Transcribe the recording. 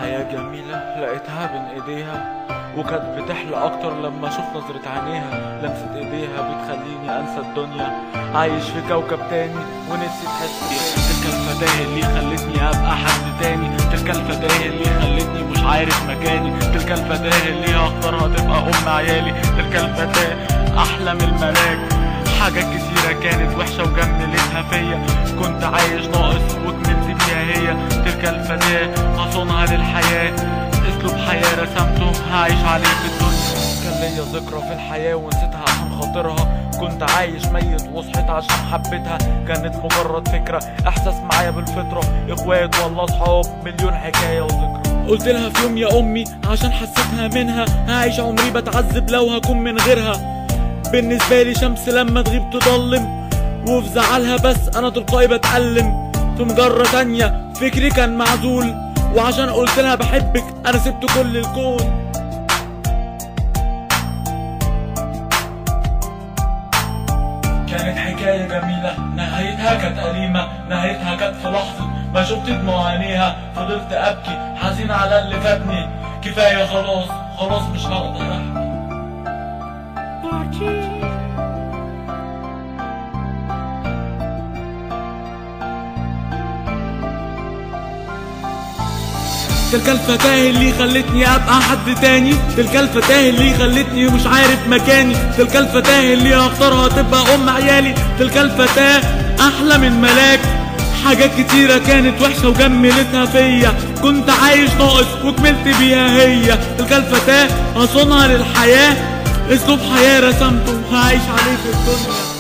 حياة جميلة لقيتها بين ايديها وكانت بتحلى اكتر لما اشوف نظرة عينيها لمسة ايديها بتخليني انسى الدنيا عايش في كوكب تاني ونفسي تحس تلك الفتاة اللي خلتني ابقى حد تاني تلك الفتاة اللي خلتني مش عارف مكاني تلك الفتاة اللي هختارها تبقى ام عيالي تلك الفتاة احلى من الملاك حاجات كتيرة كانت وحشة وجملتها فيا كنت عايش ناقص وكملت بيها هي تلك الفتاة هصونها للحياة اسلوب حياة رسمته هعيش عليه في الدنيا كان ليا ذكرى في الحياة ونسيتها عشان خاطرها كنت عايش ميت وصحيت عشان حبيتها كانت مجرد فكرة احساس معايا بالفطرة اخوات ولا اصحاب مليون حكاية وذكرى قلت لها في يوم يا امي عشان حسيتها منها هعيش عمري بتعذب لو هكون من غيرها بالنسبة لي شمس لما تغيب تضلم وفي زعلها بس انا تلقائي بتألم في مجرة تانية فكري كان معزول وعشان قلت لها بحبك انا سبت كل الكون كانت حكاية جميلة نهايتها كانت أليمة نهايتها كانت في لحظة ما شفت دموع عينيها فضلت أبكي حزين على اللي فاتني كفاية خلاص خلاص مش هقدر أحكي تلك الفتاة اللي خلتني ابقى حد تاني تلك الفتاة اللي خلتني مش عارف مكاني تلك الفتاة اللي هختارها تبقى ام عيالي تلك الفتاة احلى من ملاك حاجات كتيرة كانت وحشة وجملتها فيا كنت عايش ناقص وكملت بيها هي تلك الفتاة هصونها للحياة اسلوب حياة رسمته هعيش عليه في الدنيا